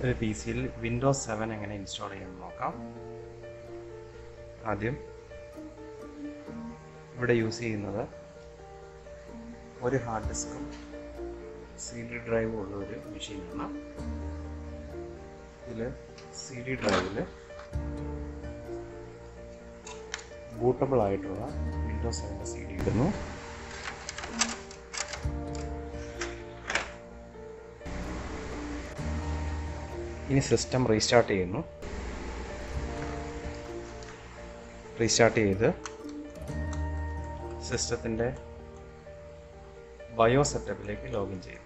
ഒരു പി സിയിൽ Windows seven എങ്ങനെ ഇൻസ്റ്റാൾ ചെയ്യാമെന്ന് നോക്കാം ആദ്യം ഇവിടെ യൂസ് ചെയ്യുന്നത് ഒരു ഹാർഡ് ഡിസ്കും സി ഡി ഡ്രൈവും ഉള്ള ഒരു മെഷീനാണ് ഇതിൽ സി ഡി ഡ്രൈവിൽ ബൂട്ടബിൾ ആയിട്ടുള്ള വിൻഡോസ് സെവൻ്റെ സി ഡി ഇടുന്നു ഇനി സിസ്റ്റം റീസ്റ്റാർട്ട് ചെയ്യുന്നു റീസ്റ്റാർട്ട് ചെയ്ത് സിസ്റ്റത്തിൻ്റെ ബയോ സെറ്റപ്പിലേക്ക് ലോഗിൻ ചെയ്യുന്നു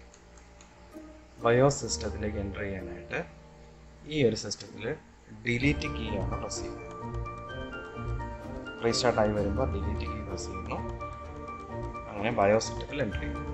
ബയോ സിസ്റ്റത്തിലേക്ക് എൻ്റർ ചെയ്യാനായിട്ട് ഈ ഒരു സിസ്റ്റത്തിൽ ഡിലീറ്റ് കീ ആണ് പ്രസ് ചെയ്യുന്നത് റീസ്റ്റാർട്ട് ആയി വരുമ്പോൾ ഡിലീറ്റ് കീ പ്രസ് ചെയ്യുന്നു അങ്ങനെ ബയോ സെറ്റപ്പിൽ എൻ്റർ ചെയ്യുന്നു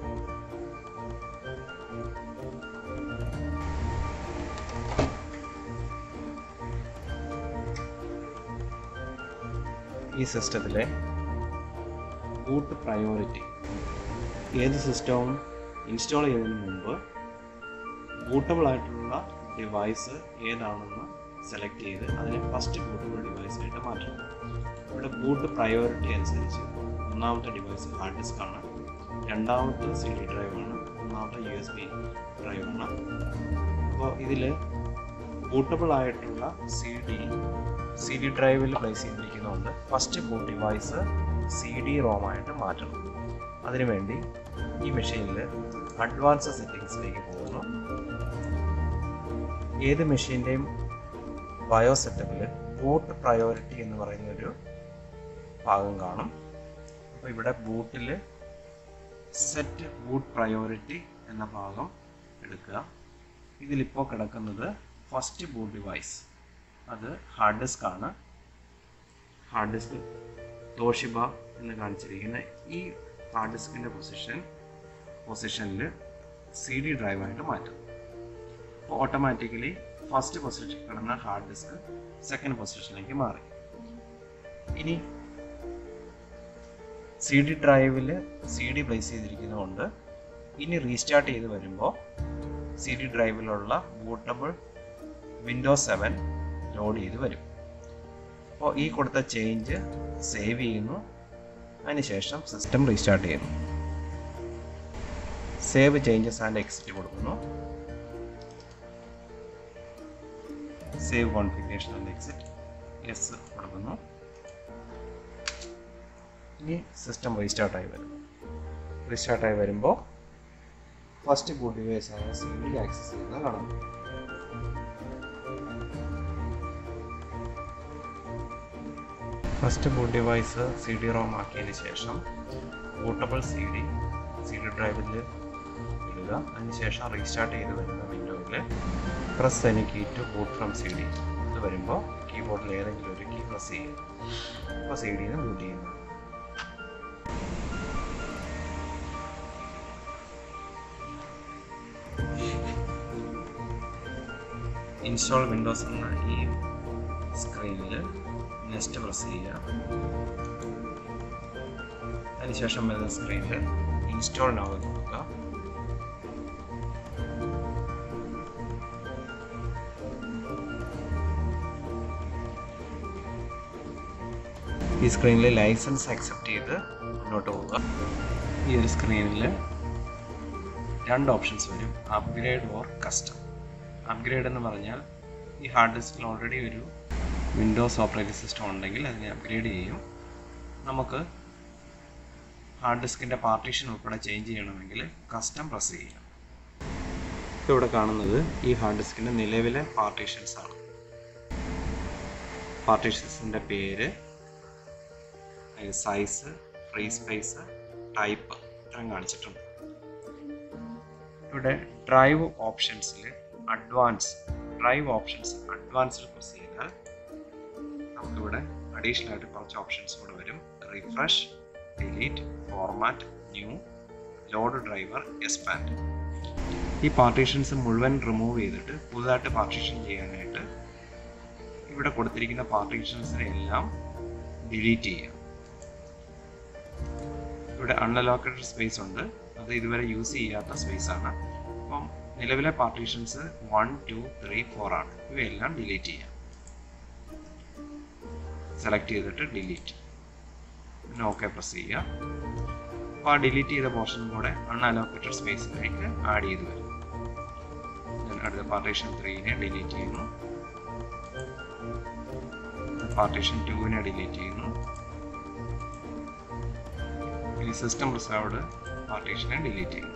ഈ സിസ്റ്റത്തിലെ ബൂട്ട് പ്രയോറിറ്റി ഏത് സിസ്റ്റവും ഇൻസ്റ്റാൾ ചെയ്യുന്നതിന് മുമ്പ് ബൂട്ടബിൾ ആയിട്ടുള്ള ഡിവൈസ് ഏതാണെന്ന് സെലക്ട് ചെയ്ത് അതിനെ ഫസ്റ്റ് ബൂട്ടബിൾ ഡിവൈസ് ആയിട്ട് മാറ്റണം ഇവിടെ ബൂട്ട് പ്രയോറിറ്റി അനുസരിച്ച് ഒന്നാമത്തെ ഡിവൈസ് ഹാർഡ് ഡിസ്ക് ആണ് രണ്ടാമത്തെ സി ഡി ഡ്രൈവാണ് മൂന്നാമത്തെ യു എസ് ബി ഡ്രൈവാണ് അപ്പോൾ ഇതിൽ ബൂട്ടബിൾ ആയിട്ടുള്ള സി ഡി സി ഡി ഡ്രൈവിൽ പ്ലേസ് ചെയ്തിരിക്കുന്നതുകൊണ്ട് first boot device C D റോമായിട്ട് മാറ്റണം അതിനുവേണ്ടി ഈ മെഷീനിൽ അഡ്വാൻസ് സെറ്റിങ്സിലേക്ക് പോകുന്നു ഏത് മെഷീൻ്റെയും ബയോ സെറ്റപ്പിൽ ബൂട്ട് പ്രയോറിറ്റി എന്ന് പറയുന്ന ഒരു ഭാഗം കാണും അപ്പോൾ ഇവിടെ ബൂട്ടിൽ സെറ്റ് ബൂട്ട് പ്രയോറിറ്റി എന്ന ഭാഗം എടുക്കുക ഇതിലിപ്പോൾ കിടക്കുന്നത് ഫസ്റ്റ് ബൂട്ട് ഡിവൈസ് അത് ഹാർഡ് ഡിസ്ക് ആണ് ഹാർഡ് ഡിസ്ക് തോഷിബ എന്ന് കാണിച്ചിരിക്കുന്ന ഈ ഹാർഡ് ഡിസ്കിൻ്റെ പൊസിഷൻ പൊസിഷനിൽ സി ഡി ഡ്രൈവായിട്ട് മാറ്റും അപ്പോൾ ഓട്ടോമാറ്റിക്കലി ഫസ്റ്റ് പൊസിഷൻ കിടന്ന ഹാർഡ് ഡിസ്ക് സെക്കൻഡ് പൊസിഷനിലേക്ക് മാറി ഇനി സി ഡി ഡ്രൈവിൽ സി ഡി പ്ലേസ് ചെയ്തിരിക്കുന്നതുകൊണ്ട് ഇനി റീസ്റ്റാർട്ട് ചെയ്ത് വരുമ്പോൾ സി ഡി ഡ്രൈവിലുള്ള ബൂട്ടബിൾ വിൻഡോസ് സെവൻ ലോഡ് ചെയ്ത് വരും അപ്പോൾ ഈ കൊടുത്ത ചേഞ്ച് സേവ് ചെയ്യുന്നു അതിനുശേഷം സിസ്റ്റം റീസ്റ്റാർട്ട് ചെയ്യുന്നു സേവ് ചേഞ്ചസ് ആൻഡ് എക്സിറ്റ് കൊടുക്കുന്നു save configuration and exit yes കൊടുക്കുന്നു ഇനി സിസ്റ്റം റീസ്റ്റാർട്ടായി വരും റീസ്റ്റാർട്ടായി വരുമ്പോൾ ഫസ്റ്റ് ബൂട്ട് ഡിവൈസ് ആയ സി ഡി ആക്സസ് ചെയ്യുന്നത് കാണുന്നു first boot device C D ROM ആക്കിയതിന് ശേഷം bootable C D C D ഡ്രൈവിൽ ഇടുക അതിനുശേഷം റീസ്റ്റാർട്ട് ചെയ്ത് വരുന്ന വിൻഡോയിൽ press any key to boot from C ഡി ഇത് വരുമ്പോൾ കീബോർഡിൽ ഏതെങ്കിലും ഒരു കീ പ്രസ് ചെയ്യുക അപ്പോൾ സി ഡിന്ന് ബൂട്ട് ചെയ്യുന്നു ഇൻസ്റ്റാൾ വിൻഡോസ് എന്ന ഈ സ്ക്രീനിൽ നെക്സ്റ്റ് പ്രസ് ചെയ്യുക അതിനുശേഷം വരുന്ന സ്ക്രീനിൽ ഇൻസ്റ്റാൾ നൗ എന്ന് നോക്കുക ഈ സ്ക്രീനിൽ ലൈസൻസ് അക്സെപ്റ്റ് ചെയ്ത് മുന്നോട്ട് പോവുക ഈ ഒരു സ്ക്രീനിൽ രണ്ട് ഓപ്ഷൻസ് വരും അപ്ഗ്രേഡ് ഓർ കസ്റ്റം അപ്ഗ്രേഡ് എന്ന് പറഞ്ഞാൽ ഈ ഹാർഡ് ഡിസ്കിൽ ഓൾറെഡി ഒരു വിൻഡോസ് ഓപ്പറേറ്റിംഗ് സിസ്റ്റം ഉണ്ടെങ്കിൽ അതിനെ അപ്ഗ്രേഡ് ചെയ്യും നമുക്ക് ഹാർഡ് ഡിസ്കിൻ്റെ പാർട്ടീഷൻ ഉൾപ്പെടെ ചേഞ്ച് ചെയ്യണമെങ്കിൽ കസ്റ്റം പ്രസ് ചെയ്യാം ഇവിടെ കാണുന്നത് ഈ ഹാർഡ് ഡിസ്കിൻ്റെ നിലവിലെ പാർട്ടീഷൻസ് ആണ് പാർട്ടീഷൻസിൻ്റെ പേര് സൈസ് ഫ്രീ സ്പേസ് ടൈപ്പ് ഇത്രയും കാണിച്ചിട്ടുണ്ട് ഇവിടെ ഡ്രൈവ് ഓപ്ഷൻസിൽ അഡ്വാൻസ് ഡ്രൈവ് ഓപ്ഷൻസ് അഡ്വാൻസിൽ പ്രസ് ചെയ്താൽ നമുക്കിവിടെ അഡീഷണൽ ആയിട്ട് കുറച്ച് ഓപ്ഷൻസ് കൂടെ വരും refresh delete format new load driver expand ഈ പാർട്ടീഷൻസ് മുഴുവൻ റിമൂവ് ചെയ്തിട്ട് പുതുതായിട്ട് പാർട്ടീഷൻ ചെയ്യാനായിട്ട് ഇവിടെ കൊടുത്തിരിക്കുന്ന പാർട്ടീഷൻസിനെ എല്ലാം ഡിലീറ്റ് ചെയ്യാം ഇവിടെ അൺഅലോക്കഡ് സ്പേസ് ഉണ്ട് അത് ഇതുവരെ യൂസ് ചെയ്യാത്ത സ്പേസ് ആണ് അപ്പം നിലവിലെ partitions one two three four ആണ് ഇവയെല്ലാം ഡിലീറ്റ് ചെയ്യാം സെലക്ട് ചെയ്തിട്ട് ഡിലീറ്റ് പിന്നെ ഓക്കെ പ്രസ് ചെയ്യുക അപ്പോൾ ആ ഡിലീറ്റ് ചെയ്ത പോർഷനും കൂടെ അൺഅലോക്കേറ്റഡ് സ്പേസിലേക്ക് ആഡ് ചെയ്ത് വരും Then അടുത്ത പാർട്ടീഷൻ ത്രീനെ ഡിലീറ്റ് ചെയ്യുന്നു പാർട്ടീഷൻ ടുവിനെ ഡിലീറ്റ് ചെയ്യുന്നു ഇനി സിസ്റ്റം റിസർവ്ഡ് പാർട്ടീഷനെ ഡിലീറ്റ് ചെയ്യുന്നു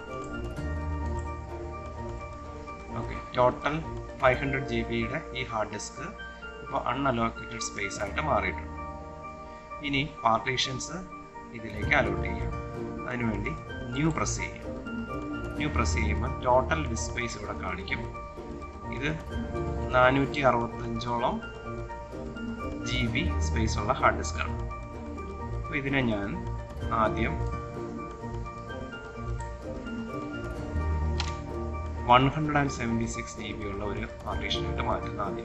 okay total five hundred G ബിയുടെ ഈ ഹാർഡ് ഡിസ്ക് ഇപ്പോൾ അൺഅലോക്കേറ്റഡ് സ്പേസ് ആയിട്ട് മാറിയിട്ടുണ്ട് ഇനി പാർട്ടീഷൻസ് ഇതിലേക്ക് അലോട്ട് ചെയ്യാം അതിനുവേണ്ടി ന്യൂ പ്രസ് ചെയ്യാം ന്യൂ പ്രസ് ചെയ്യുമ്പോൾ ടോട്ടൽ ഡിസ്ക് സ്പേസ് ഇവിടെ കാണിക്കും ഇത് നാനൂറ്റി അറുപത്തഞ്ചോളം ജി ബി സ്പേസ് ഉള്ള ഹാർഡ് ഡിസ്ക് ആണ് അപ്പോൾ ഇതിനെ ഞാൻ ആദ്യം one hundred and seventy six G B ഉള്ള ഒരു പാർട്ടീഷനായിട്ട് മാറ്റുന്ന ആദ്യം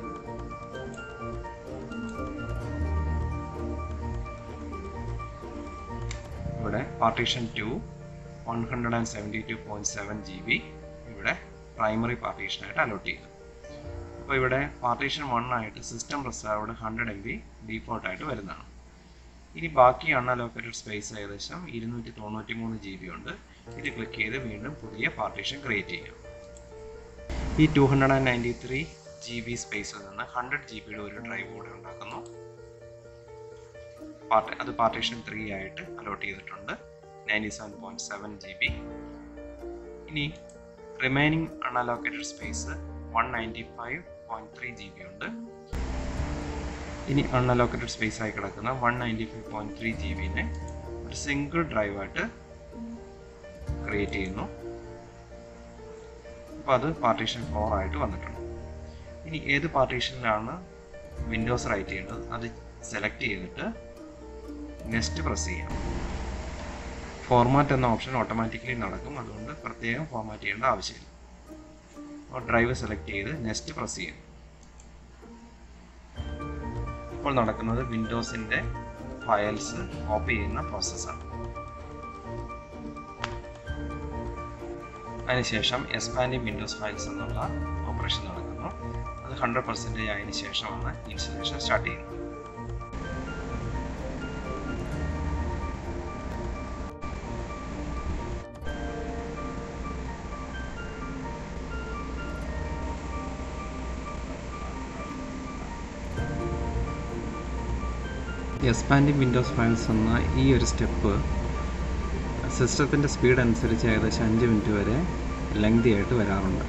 ഇവിടെ partition two one hundred and seventy two point seven G B ഇവിടെ പ്രൈമറി പാർട്ടീഷനായിട്ട് അലോട്ട് ചെയ്തു അപ്പോൾ ഇവിടെ പാർട്ടീഷൻ വൺ ആയിട്ട് system reserved hundred M B ഡീഫോൾട്ടായിട്ട് വരുന്നതാണ് ഇനി ബാക്കി അൺഅലോക്കേറ്റഡ് സ്പേസ് ഏകദേശം ഇരുന്നൂറ്റി തൊണ്ണൂറ്റി മൂന്ന് ജി ബി ഉണ്ട് ഇത് ക്ലിക്ക് ചെയ്ത് വീണ്ടും പുതിയ പാർട്ടീഷൻ ക്രിയേറ്റ് ചെയ്യാം ഈ two hundred and ninety three G B സ്പേസിൽ നിന്ന് ഹൺഡ്രഡ് ജി ബിയുടെ ഒരു ഡ്രൈവ് കൂടെ ഉണ്ടാക്കുന്നു പാർട്ടി അത് പാർട്ടീഷൻ ത്രീ ആയിട്ട് അലോട്ട് ചെയ്തിട്ടുണ്ട് ninety seven point seven G B ഇനി remaining unallocated space one ninety five point three G B ഉണ്ട് ഇനി അൺഅലോക്കേറ്റഡ് സ്പേസ് ആയി കിടക്കുന്ന one ninety five point three G ബിനെ ഒരു സിംഗിൾ ഡ്രൈവായിട്ട് ക്രിയേറ്റ് ചെയ്യുന്നു അപ്പോൾ അത് പാർട്ടീഷൻ ഫോർ ആയിട്ട് വന്നിട്ടുണ്ട് ഇനി ഏത് പാർട്ടീഷനിലാണ് വിൻഡോസ് റൈറ്റ് ചെയ്യേണ്ടത് അത് സെലക്ട് ചെയ്തിട്ട് നെക്സ്റ്റ് പ്രസ് ചെയ്യാം ഫോർമാറ്റ് എന്ന ഓപ്ഷൻ ഓട്ടോമാറ്റിക്കലി നടക്കും അതുകൊണ്ട് പ്രത്യേകം ഫോർമാറ്റ് ചെയ്യേണ്ട ആവശ്യമില്ല അപ്പോൾ ഡ്രൈവ് സെലക്ട് ചെയ്ത് നെക്സ്റ്റ് പ്രസ് ചെയ്യാം ഇപ്പോൾ നടക്കുന്നത് വിൻഡോസിൻ്റെ ഫയൽസ് കോപ്പി ചെയ്യുന്ന പ്രോസസ്സാണ് അതിനുശേഷം എക്സ്പാൻഡിങ് വിൻഡോസ് ഫയൽസ് എന്നുള്ള ഓപ്പറേഷൻ നടക്കുന്നു അത് ഹൺഡ്രഡ് പെർസെൻറ്റേജ് ആയതിനു ശേഷമാണ് ഇൻസ്റ്റലേഷൻ സ്റ്റാർട്ട് ചെയ്യുന്നത് എക്സ്പാൻഡിങ് വിൻഡോസ് ഫയൽസ് എന്ന ഈ ഒരു സ്റ്റെപ്പ് സിസ്റ്റത്തിൻ്റെ സ്പീഡ് അനുസരിച്ച് ഏകദേശം അഞ്ച് മിനിറ്റ് വരെ ലെങ്തി ആയിട്ട് വരാറുണ്ട്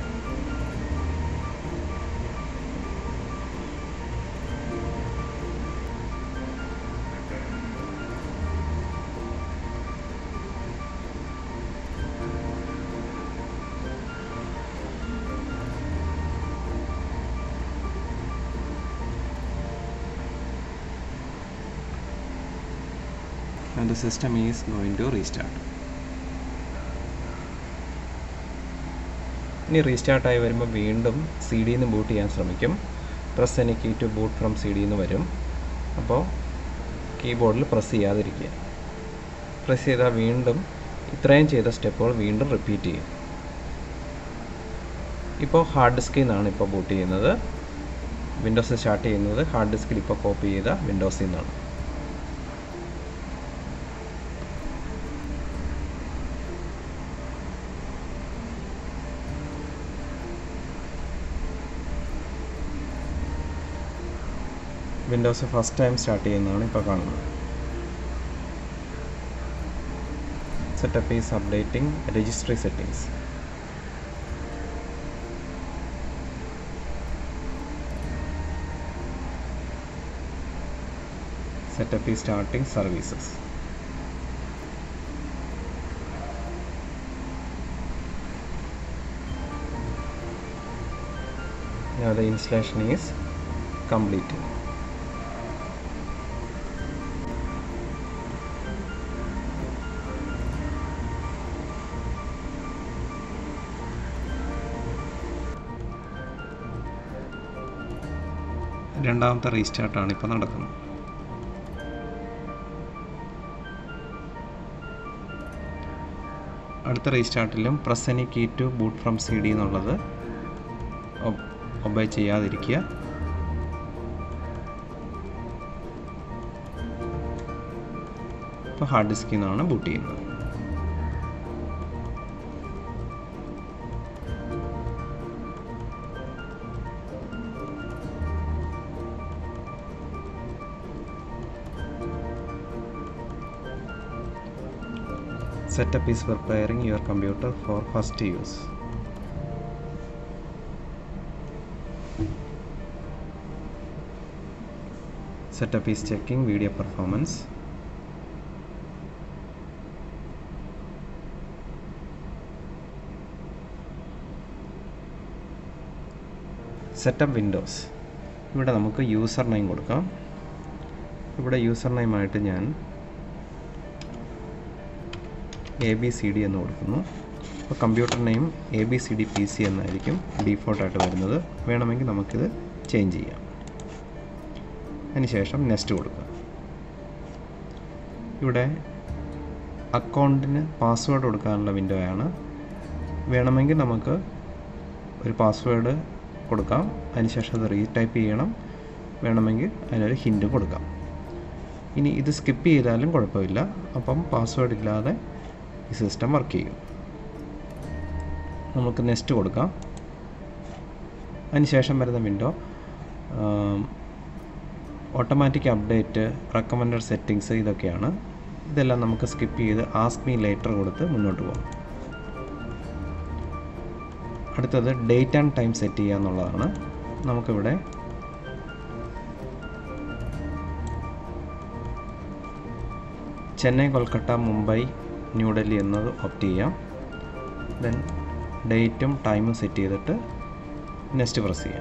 and the system is going to restart. ഇനി റീസ്റ്റാർട്ടായി വരുമ്പോൾ വീണ്ടും സി ഡിയിൽ നിന്ന് ബൂട്ട് ചെയ്യാൻ ശ്രമിക്കും press any key to boot from C ഡിയിൽ നിന്ന് വരും അപ്പോൾ കീബോർഡിൽ പ്രസ് ചെയ്യാതിരിക്കുക പ്രസ് ചെയ്താൽ വീണ്ടും ഇത്രയും ചെയ്ത സ്റ്റെപ്പുകൾ വീണ്ടും റിപ്പീറ്റ് ചെയ്യും ഇപ്പോൾ ഹാർഡ് ഡിസ്കിൽ നിന്നാണ് ഇപ്പോൾ ബൂട്ട് ചെയ്യുന്നത് വിൻഡോസ് സ്റ്റാർട്ട് ചെയ്യുന്നത് ഹാർഡ് ഡിസ്കിൽ ഇപ്പോൾ കോപ്പി ചെയ്ത വിൻഡോസിൽ നിന്നാണ് വിൻഡോസ് ഫസ്റ്റ് ടൈം സ്റ്റാർട്ട് ചെയ്യുന്നതാണ് ഇപ്പോൾ കാണുന്നത് setup is updating registry settings setup is starting services Now the installation is completed. രണ്ടാമത്തെ റീസ്റ്റാർട്ടാണ് ഇപ്പോൾ നടക്കുന്നത് അടുത്ത റീസ്റ്റാർട്ടിലും press any key to boot from C D എന്നുള്ളത് ഒബൈ ചെയ്യാതിരിക്കുക ഇപ്പോൾ ഹാർഡ് ഡിസ്കിൽ നിന്നാണ് ബൂട്ട് ചെയ്യുന്നത് Setup is preparing your computer for first use. Setup is checking video performance. Setup Windows ഇവിടെ നമുക്ക് യൂസർ നെയിം കൊടുക്കാം ഇവിടെ യൂസർ നെയിമായിട്ട് ഞാൻ എ ബി സി ഡി എന്ന് കൊടുക്കുന്നു അപ്പോൾ computer name A B C D P C എന്നായിരിക്കും ഡീഫോൾട്ടായിട്ട് വരുന്നത് വേണമെങ്കിൽ നമുക്കിത് ചേഞ്ച് ചെയ്യാം അതിനുശേഷം നെക്സ്റ്റ് കൊടുക്കുക ഇവിടെ അക്കൗണ്ടിന് പാസ്വേഡ് കൊടുക്കാനുള്ള വിൻഡോ ആണ് വേണമെങ്കിൽ നമുക്ക് ഒരു പാസ്വേഡ് കൊടുക്കാം അതിനുശേഷം അത് റീടൈപ്പ് ചെയ്യണം വേണമെങ്കിൽ അതിനൊരു ഹിൻഡ് കൊടുക്കാം ഇനി ഇത് സ്കിപ്പ് ചെയ്താലും കുഴപ്പമില്ല അപ്പം പാസ്വേഡ് ഇല്ലാതെ ഈ സിസ്റ്റം വർക്ക് ചെയ്യും നമുക്ക് നെക്സ്റ്റ് കൊടുക്കാം അതിനുശേഷം വരുന്ന window automatic update recommended settings ഇതൊക്കെയാണ് ഇതെല്ലാം നമുക്ക് സ്കിപ്പ് ചെയ്ത് ആസ്ക് മീ ലേറ്റർ കൊടുത്ത് മുന്നോട്ട് പോകാം അടുത്തത് ഡേറ്റ് ആൻഡ് ടൈം സെറ്റ് ചെയ്യുക എന്നുള്ളതാണ് നമുക്കിവിടെ ചെന്നൈ കൊൽക്കത്ത മുംബൈ ന്യൂഡൽഹി എന്നത് ഓപ്റ്റ് ചെയ്യാം ദെൻ ഡേറ്റും ടൈമും സെറ്റ് ചെയ്തിട്ട് നെക്സ്റ്റ് പ്രസ് ചെയ്യാം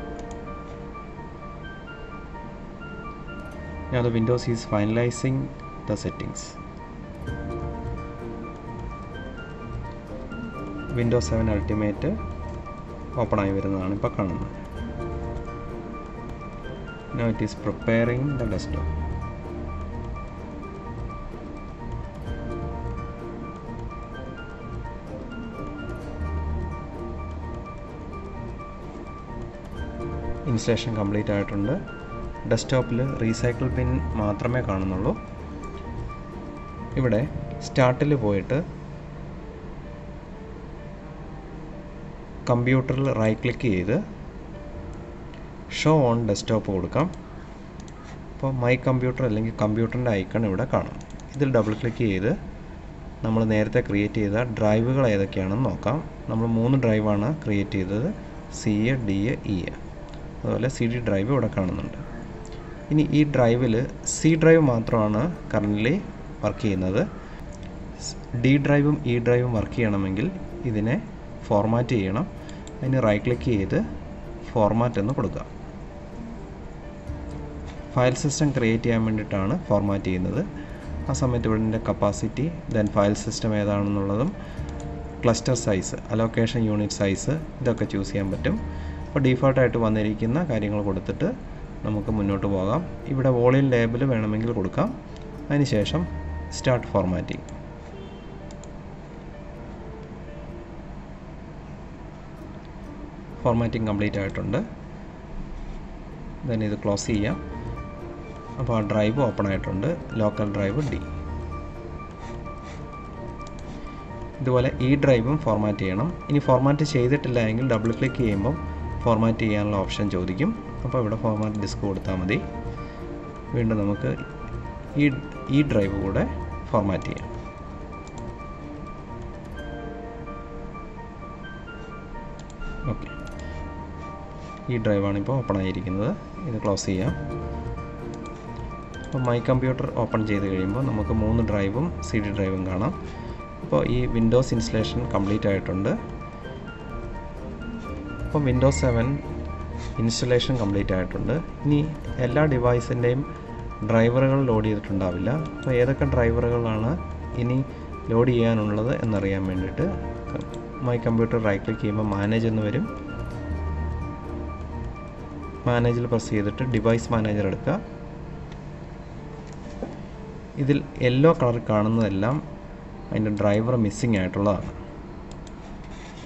Now the Windows is finalizing the settings. Windows seven ultimate open ആയി വരുന്നതാണ് ഇപ്പോൾ കാണുന്നത് Now it is preparing the desktop. Installation complete ആയിട്ടുണ്ട് ഡെസ്ക്ടോപ്പിൽ റീസൈക്കിൾ പിൻ മാത്രമേ കാണുന്നുള്ളൂ ഇവിടെ സ്റ്റാർട്ടിൽ പോയിട്ട് കമ്പ്യൂട്ടറിൽ റൈറ്റ് ക്ലിക്ക് ചെയ്ത് ഷോ ഓൺ ഡെസ്ക്ടോപ്പ് കൊടുക്കാം അപ്പോൾ മൈ കമ്പ്യൂട്ടർ അല്ലെങ്കിൽ കമ്പ്യൂട്ടറിൻ്റെ ഐക്കൺ ഇവിടെ കാണും ഇതിൽ ഡബിൾ ക്ലിക്ക് ചെയ്ത് നമ്മൾ നേരത്തെ ക്രിയേറ്റ് ചെയ്ത ഡ്രൈവുകൾ ഏതൊക്കെയാണെന്ന് നോക്കാം നമ്മൾ മൂന്ന് ഡ്രൈവാണ് ക്രിയേറ്റ് ചെയ്തത് C A D A E A അതുപോലെ സി ഡി ഡ്രൈവ് ഇവിടെ കാണുന്നുണ്ട് ഇനി ഈ ഡ്രൈവിൽ സി ഡ്രൈവ് മാത്രമാണ് കറൻ്റ്ലി വർക്ക് ചെയ്യുന്നത് ഡി ഡ്രൈവും ഇ ഡ്രൈവും വർക്ക് ചെയ്യണമെങ്കിൽ ഇതിനെ ഫോർമാറ്റ് ചെയ്യണം അതിന് റൈറ്റ് ക്ലിക്ക് ചെയ്ത് ഫോർമാറ്റ് എന്ന് കൊടുക്കുക ഫയൽ സിസ്റ്റം ക്രിയേറ്റ് ചെയ്യാൻ വേണ്ടിയിട്ടാണ് ഫോർമാറ്റ് ചെയ്യുന്നത് ആ സമയത്ത് ഇവിടെ കപ്പാസിറ്റി ദെൻ ഫയൽ സിസ്റ്റം ഏതാണെന്നുള്ളതും cluster size allocation unit size ഇതൊക്കെ ചൂസ് ചെയ്യാൻ പറ്റും അപ്പോൾ ഡീഫോൾട്ടായിട്ട് വന്നിരിക്കുന്ന കാര്യങ്ങൾ കൊടുത്തിട്ട് നമുക്ക് മുന്നോട്ട് പോകാം ഇവിടെ വോളിയം ലേബിൾ വേണമെങ്കിൽ കൊടുക്കാം അതിനുശേഷം സ്റ്റാർട്ട് ഫോർമാറ്റിംഗ് ഫോർമാറ്റിംഗ് കംപ്ലീറ്റ് ആയിട്ടുണ്ട് ദെൻ ഇത് ക്ലോസ് ചെയ്യാം അപ്പോൾ ആ ഡ്രൈവ് ഓപ്പൺ ആയിട്ടുണ്ട് ലോക്കൽ ഡ്രൈവ് ഡി ഇതുപോലെ ഈ ഡ്രൈവും ഫോർമാറ്റ് ചെയ്യണം ഇനി ഫോർമാറ്റ് ചെയ്തിട്ടില്ല എങ്കിൽ ഡബിൾ ക്ലിക്ക് ചെയ്യുമ്പോൾ ഫോർമാറ്റ് ചെയ്യാനുള്ള ഓപ്ഷൻ ചോദിക്കും അപ്പോൾ ഇവിടെ ഫോർമാറ്റ് ഡിസ്ക് കൊടുത്താൽ മതി വീണ്ടും നമുക്ക് ഈ ഈ ഡ്രൈവ് കൂടെ ഫോർമാറ്റ് ചെയ്യാം ഓക്കെ ഈ ഡ്രൈവാണ് ഇപ്പോൾ ഓപ്പൺ ആയിരിക്കുന്നത് ഇത് ക്ലോസ് ചെയ്യാം അപ്പോൾ മൈ കമ്പ്യൂട്ടർ ഓപ്പൺ ചെയ്ത് കഴിയുമ്പോൾ നമുക്ക് മൂന്ന് ഡ്രൈവും സി ഡി ഡ്രൈവും കാണാം അപ്പോൾ ഈ വിൻഡോസ് ഇൻസ്റ്റലേഷൻ കംപ്ലീറ്റ് ആയിട്ടുണ്ട് അപ്പോൾ വിൻഡോസ് സെവൻ ഇൻസ്റ്റലേഷൻ കംപ്ലീറ്റ് ആയിട്ടുണ്ട് ഇനി എല്ലാ ഡിവൈസിൻ്റെയും ഡ്രൈവറുകൾ ലോഡ് ചെയ്തിട്ടുണ്ടാവില്ല അപ്പോൾ ഏതൊക്കെ ഡ്രൈവറുകളാണ് ഇനി ലോഡ് ചെയ്യാനുള്ളത് എന്നറിയാൻ വേണ്ടിയിട്ട് മൈ കമ്പ്യൂട്ടർ റൈറ്റ് ക്ലിക്ക് ചെയ്യുമ്പോൾ മാനേജ് എന്ന് വരും മാനേജിൽ പ്രസ് ചെയ്തിട്ട് ഡിവൈസ് മാനേജർ എടുക്കുക ഇതിൽ യെല്ലോ കളർ കാണുന്നതെല്ലാം അതിൻ്റെ ഡ്രൈവർ മിസ്സിങ് ആയിട്ടുള്ളതാണ്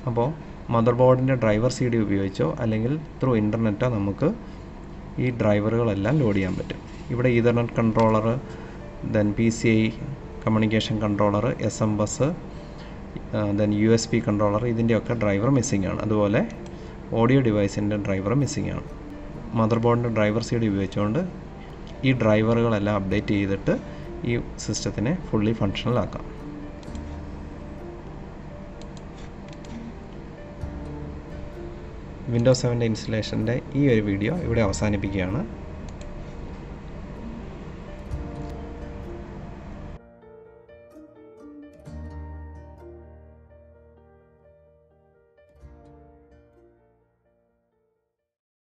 അപ്പോൾ മദർ ബോർഡിൻ്റെ ഡ്രൈവർ സി ഡി ഉപയോഗിച്ചോ അല്ലെങ്കിൽ ത്രൂ ഇൻ്റർനെറ്റോ നമുക്ക് ഈ ഡ്രൈവറുകളെല്ലാം ലോഡ് ചെയ്യാൻ പറ്റും ഇവിടെ ethernet controller then P C I communication controller S M bus then U S P controller ഇതിൻ്റെയൊക്കെ ഡ്രൈവർ മിസ്സിംഗ് ആണ് അതുപോലെ ഓഡിയോ ഡിവൈസിൻ്റെ ഡ്രൈവർ മിസ്സിംഗ് ആണ് മദർ ബോർഡിൻ്റെ ഡ്രൈവർ സി ഡി ഉപയോഗിച്ചുകൊണ്ട് ഈ ഡ്രൈവറുകളെല്ലാം അപ്ഡേറ്റ് ചെയ്തിട്ട് ഈ സിസ്റ്റത്തിനെ ഫുള്ളി ഫങ്ഷണൽ ആക്കാം വിൻഡോസ് സെവൻ്റെ ഇൻസ്റ്റലേഷൻ്റെ ഈ ഒരു വീഡിയോ ഇവിടെ അവസാനിപ്പിക്കുകയാണ്